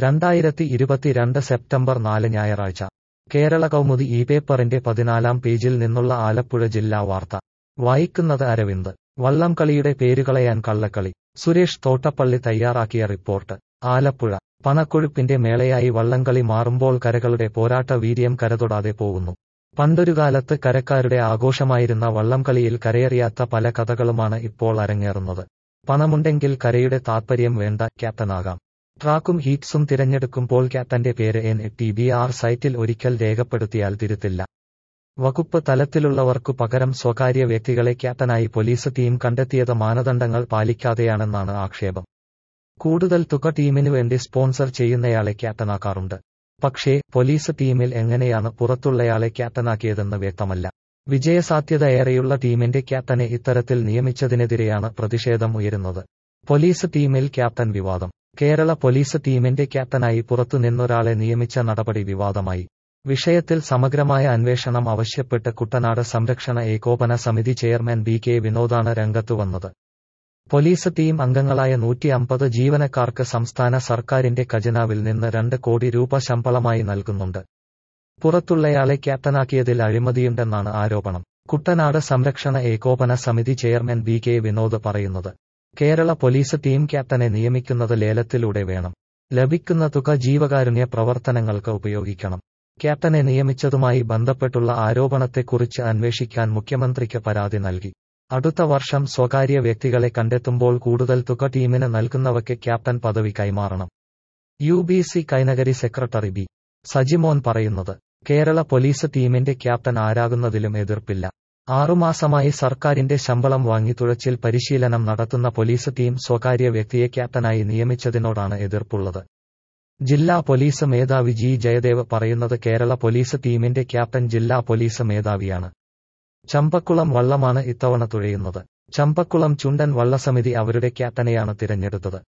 രണ്ടായിരത്തി ഇരുപത്തിരണ്ട് സെപ്റ്റംബർ നാല് ഞായറാഴ്ച കേരള കൗമുദി ഈ പേപ്പറിന്റെ പതിനാലാം പേജിൽ നിന്നുള്ള ആലപ്പുഴ ജില്ലാ വാർത്ത വായിക്കുന്നത് അരവിന്ദ് വള്ളംകളിയുടെ പേരുകളയാൻ കള്ളക്കളി സുരേഷ് തോട്ടപ്പള്ളി തയ്യാറാക്കിയ റിപ്പോർട്ട് ആലപ്പുഴ പണക്കൊഴുപ്പിന്റെ മേളയായി വള്ളംകളി മാറുമ്പോൾ കരകളുടെ പോരാട്ട വീര്യം കരതൊടാതെ പോകുന്നു പണ്ടൊരു കാലത്ത് കരക്കാരുടെ ആഘോഷമായിരുന്ന വള്ളംകളിയിൽ കരയറിയാത്ത പല കഥകളുമാണ് ഇപ്പോൾ അരങ്ങേറുന്നത് പണമുണ്ടെങ്കിൽ കരയുടെ താത്പര്യം വേണ്ട ക്യാപ്റ്റനാകാം ട്രാക്കും ഹീറ്റ്സും തിരഞ്ഞെടുക്കുമ്പോൾ ക്യാപ്റ്റന്റെ പേര് എൻ ടി ബി ആർ സൈറ്റിൽ ഒരിക്കൽ രേഖപ്പെടുത്തിയാൽ തിരുത്തില്ല വകുപ്പ് തലത്തിലുള്ളവർക്കു പകരം സ്വകാര്യ വ്യക്തികളെ ക്യാപ്റ്റനായി പോലീസ് ടീം കണ്ടെത്തിയത് മാനദണ്ഡങ്ങൾ പാലിക്കാതെയാണെന്നാണ് ആക്ഷേപം കൂടുതൽ തുക ടീമിനു വേണ്ടി സ്പോൺസർ ചെയ്യുന്നയാളെ ക്യാപ്റ്റനാക്കാറുണ്ട് പക്ഷേ പോലീസ് ടീമിൽ എങ്ങനെയാണ് പുറത്തുള്ളയാളെ ക്യാപ്റ്റനാക്കിയതെന്ന് വ്യക്തമല്ല വിജയസാധ്യതയേറെയുള്ള ടീമിന്റെ ക്യാപ്റ്റനെ ഇത്തരത്തിൽ നിയമിച്ചതിനെതിരെയാണ് പ്രതിഷേധം ഉയരുന്നത് പോലീസ് ടീമിൽ ക്യാപ്റ്റൻ വിവാദം കേരള പോലീസ് ടീമിന്റെ ക്യാപ്റ്റനായി പുറത്തുനിന്നൊരാളെ നിയമിച്ച നടപടി വിവാദമായി വിഷയത്തിൽ സമഗ്രമായ അന്വേഷണം ആവശ്യപ്പെട്ട് കുട്ടനാട് സംരക്ഷണ ഏകോപന സമിതി ചെയർമാൻ ബി കെ വിനോദാണ് രംഗത്തുവന്നത് പോലീസ് ടീം അംഗങ്ങളായ നൂറ്റി അമ്പത് ജീവനക്കാർക്ക് സംസ്ഥാന സർക്കാരിന്റെ ഖജനാവിൽ നിന്ന് രണ്ട് കോടി രൂപ ശമ്പളമായി നൽകുന്നുണ്ട് പുറത്തുള്ളയാളെ ക്യാപ്റ്റനാക്കിയതിൽ അഴിമതിയുണ്ടെന്നാണ് ആരോപണം കുട്ടനാട് സംരക്ഷണ ഏകോപന സമിതി ചെയർമാൻ ബി കെ വിനോദ് പറയുന്നത് കേരള പോലീസ് ടീം ക്യാപ്റ്റനെ നിയമിക്കുന്നത് ലേലത്തിലൂടെ വേണം ലഭിക്കുന്ന തുക ജീവകാരുണ്യ പ്രവർത്തനങ്ങൾക്ക് ഉപയോഗിക്കണം ക്യാപ്റ്റനെ നിയമിച്ചതുമായി ബന്ധപ്പെട്ടുള്ള ആരോപണത്തെക്കുറിച്ച് അന്വേഷിക്കാൻ മുഖ്യമന്ത്രിക്ക് പരാതി നൽകി അടുത്ത വർഷം സ്വകാര്യ വ്യക്തികളെ കണ്ടെത്തുമ്പോൾ കൂടുതൽ തുക ടീമിന് നൽകുന്നവയ്ക്ക് ക്യാപ്റ്റൻ പദവി കൈമാറണം U B C Kainakari secretary B Sajimon പറയുന്നത് കേരള പോലീസ് ടീമിന്റെ ക്യാപ്റ്റൻ ആരാകുന്നതിലും എതിർപ്പില്ല ആറുമാസമായി സർക്കാരിന്റെ ശമ്പളം വാങ്ങി തുഴച്ചിൽ പരിശീലനം നടത്തുന്ന പോലീസ് ടീം സ്വകാര്യ വ്യക്തിയെ ക്യാപ്റ്റനായി നിയമിച്ചതിനോടാണ് എതിർപ്പുള്ളത് ജില്ലാ പോലീസ് മേധാവി ജി ജയദേവ് പറയുന്നത് കേരള പോലീസ് ടീമിന്റെ ക്യാപ്റ്റൻ ജില്ലാ പോലീസ് മേധാവിയാണ് ചമ്പക്കുളം വള്ളമാണ് ഇത്തവണ തുഴയുന്നത് ചമ്പക്കുളം ചുണ്ടൻ വള്ളസമിതി അവരുടെ ക്യാപ്റ്റനെയാണ് തിരഞ്ഞെടുത്തത്